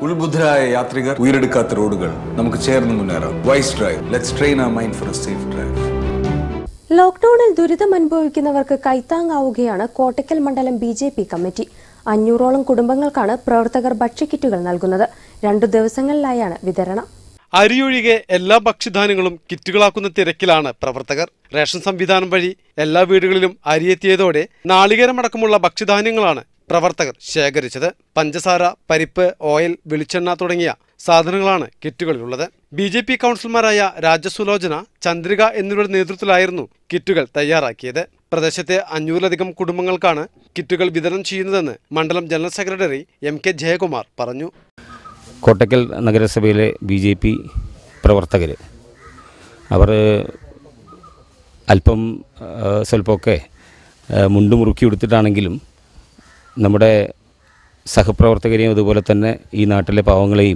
ഉത്ബുദ്ധരായ യാത്രികർ ഉയരെടുക്കാത്ത റോഡുകൾ നമുക്ക് ചേർന്ന് മുന്നേറാം wise drive let's train a mind for a safe drive ലോക്ഡൌണിൽ ദുരിതം അനുഭവിക്കുന്നവർക്ക് കൈത്താങ്ങാവുകയാണ് കോട്ടയ്ക്കൽ മണ്ഡലം ബി ജെ പി കമ്മിറ്റി അഞ്ഞൂറോളം കുടുംബങ്ങൾക്കാണ് പ്രവർത്തകർ ഭക്ഷ്യക്കിറ്റുകൾ നൽകുന്നത് രണ്ടു ദിവസങ്ങളിലായാണ് വിതരണം അരിയൊഴികെ എല്ലാ ഭക്ഷ്യധാന്യങ്ങളും കിറ്റുകളാക്കുന്ന തിരക്കിലാണ് പ്രവർത്തകർ റേഷൻ സംവിധാനം വഴി എല്ലാ വീടുകളിലും അരിയെത്തിയതോടെ നാളികേരമടക്കമുള്ള ഭക്ഷ്യധാന്യങ്ങളാണ് പ്രവർത്തകർ ശേഖരിച്ചത് പഞ്ചസാര പരിപ്പ് ഓയിൽ വെളിച്ചെണ്ണ തുടങ്ങിയ സാധനങ്ങളാണ് കിറ്റുകളിലുള്ളത് ബി ജെ പി കൗൺസിലർമാരായ രാജസുലോചന ചന്ദ്രിക എന്നിവരുടെ നേതൃത്വത്തിലായിരുന്നു കിറ്റുകൾ തയ്യാറാക്കിയത് പ്രദേശത്തെ അഞ്ഞൂറിലധികം കുടുംബങ്ങൾക്കാണ് കിറ്റുകൾ വിതരണം ചെയ്യുന്നതെന്ന് മണ്ഡലം general secretary M K Jayakumar പറഞ്ഞു കോട്ടക്കൽ നഗരസഭയിലെ ബി ജെ പി പ്രവർത്തകർ അവർ അല്പം ആ, സ്വല്പമൊക്കെ ആ, മുണ്ട് മുറുക്കി എടുത്തിട്ടാണെങ്കിലും നമ്മുടെ സഹപ്രവർത്തകരെയും അതുപോലെ തന്നെ ഈ നാട്ടിലെ പാവങ്ങളെയും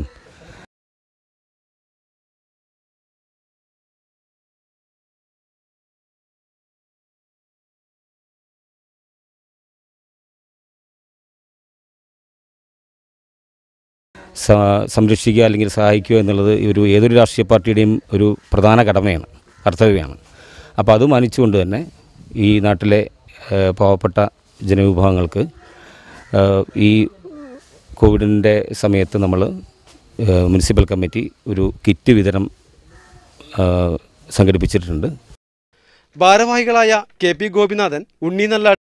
സ- സംരക്ഷിക്കുക അല്ലെങ്കിൽ സഹായിക്കുക എന്നുള്ളത് ഒരു ഏതൊരു രാഷ്ട്രീയ പാർട്ടിയുടെയും ഒരു പ്രധാന കടമയാണ് കർത്തവ്യമാണ് അപ്പോൾ അത് മാനിച്ചുകൊണ്ട് തന്നെ ഈ നാട്ടിലെ ഏഹ്, പാവപ്പെട്ട ജനവിഭാഗങ്ങൾക്ക് ഏഹ്, ഈ കോവിഡിൻ്റെ സമയത്ത് നമ്മൾ മുനിസിപ്പൽ കമ്മിറ്റി ഒരു കിറ്റ് വിതരണം ഏഹ്, സംഘടിപ്പിച്ചിട്ടുണ്ട് ഭാരവാഹികളായ കെ പി ഗോപിനാഥൻ ഉണ്ണി നല്ല